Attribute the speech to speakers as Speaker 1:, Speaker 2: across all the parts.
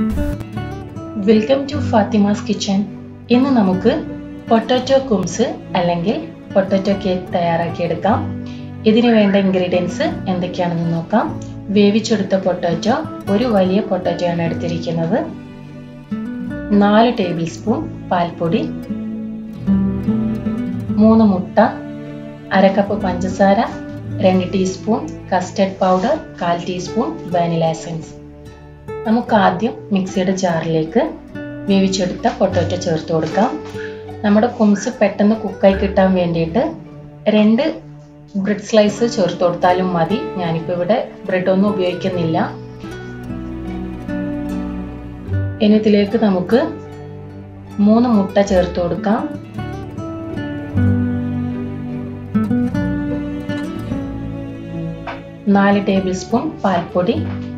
Speaker 1: welcome to Fatima's kitchen ഇന്ന് നമുക്ക് potato കുംസ് അല്ലെങ്കിൽ പൊട്ടാറ്റോ കേക്ക് തയ്യാറാക്കിയെടുക്കാം ഇതിന് വേണ്ട ഇൻഗ്രീഡിയൻസ് എന്തൊക്കെയാണെന്ന് നോക്കാം വേവിച്ചെടുത്ത പൊട്ടാറ്റോ ഒരു വലിയ പൊട്ടാറ്റോ ആണ് എടുത്തിരിക്കുന്നത് നാല് ടേബിൾ സ്പൂൺ പാൽപ്പൊടി മൂന്ന് മുട്ട അര കപ്പ് പഞ്ചസാര രണ്ട് ടീസ്പൂൺ കസ്റ്റർഡ് പൗഡർ കാൽ ടീസ്പൂൺ വാനില എസൻസ് നമുക്ക് ആദ്യം മിക്സിയുടെ ജാറിലേക്ക് വേവിച്ചെടുത്ത പൊട്ടാറ്റോ ചേർത്ത് കൊടുക്കാം നമ്മുടെ കുംസ് പെട്ടെന്ന് കുക്കായി കിട്ടാൻ വേണ്ടിയിട്ട് രണ്ട് ബ്രെഡ് സ്ലൈസ് ചേർത്ത് കൊടുത്താലും മതി ഞാനിപ്പോൾ ഇവിടെ ബ്രെഡ് ഒന്നും ഉപയോഗിക്കുന്നില്ല ഇനി ഇതിലേക്ക് നമുക്ക് മൂന്ന് മുട്ട ചേർത്ത് കൊടുക്കാം നാല് ടേബിൾ സ്പൂൺ പാൽപ്പൊടി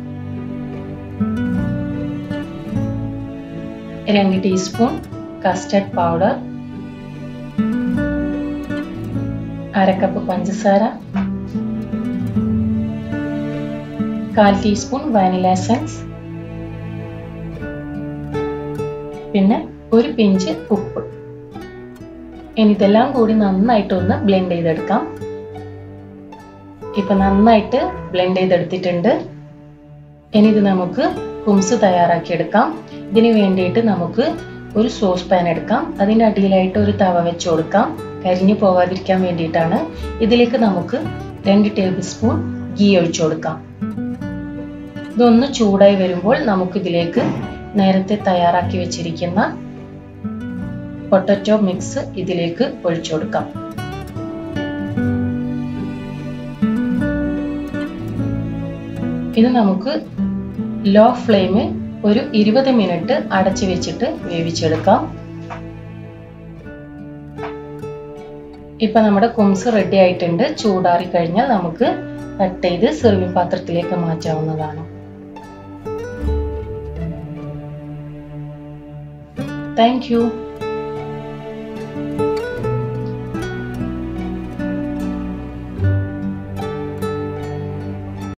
Speaker 1: രണ്ട് ടീസ്പൂൺ കസ്റ്റർഡ് പൗഡർ അര കപ്പ് പഞ്ചസാര കാൽ ടീസ്പൂൺ വാനില എസൻസ് പിന്നെ ഒരു പിഞ്ച് ഉപ്പ് ഇനി ഇതെല്ലാം കൂടി നന്നായിട്ടൊന്ന് ബ്ലെൻഡ് ചെയ്തെടുക്കാം ഇപ്പൊ നന്നായിട്ട് ബ്ലെൻഡ് ചെയ്തെടുത്തിട്ടുണ്ട് ഇനി ഇത് നമുക്ക് കുംസ് തയ്യാറാക്കിയെടുക്കാം ഇതിന് വേണ്ടിയിട്ട് നമുക്ക് ഒരു സോസ് പാൻ എടുക്കാം അതിൻ്റെ അടിയിലായിട്ട് ഒരു തവ വെച്ച് കൊടുക്കാം കരിഞ്ഞു പോകാതിരിക്കാൻ വേണ്ടിയിട്ടാണ് ഇതിലേക്ക് നമുക്ക് രണ്ട് ടേബിൾ സ്പൂൺ ഗീ ഒഴിച്ചു കൊടുക്കാം ഇതൊന്ന് ചൂടായി വരുമ്പോൾ നമുക്ക് ഇതിലേക്ക് നേരത്തെ തയ്യാറാക്കി വെച്ചിരിക്കുന്ന പൊട്ടറ്റോ മിക്സ് ഇതിലേക്ക് ഒഴിച്ചു കൊടുക്കാം ഇത് നമുക്ക് ലോ ഫ്ലെയിമിൽ ഒരു ഇരുപത് മിനിറ്റ് അടച്ചു വെച്ചിട്ട് വേവിച്ചെടുക്കാം ഇപ്പൊ നമ്മുടെ കുംസ് റെഡി ആയിട്ടുണ്ട് ചൂടാറി കഴിഞ്ഞാൽ നമുക്ക് കട്ട് ചെയ്ത് സെർവിംഗ് പാത്രത്തിലേക്ക് മാറ്റാവുന്നതാണ് താങ്ക് യു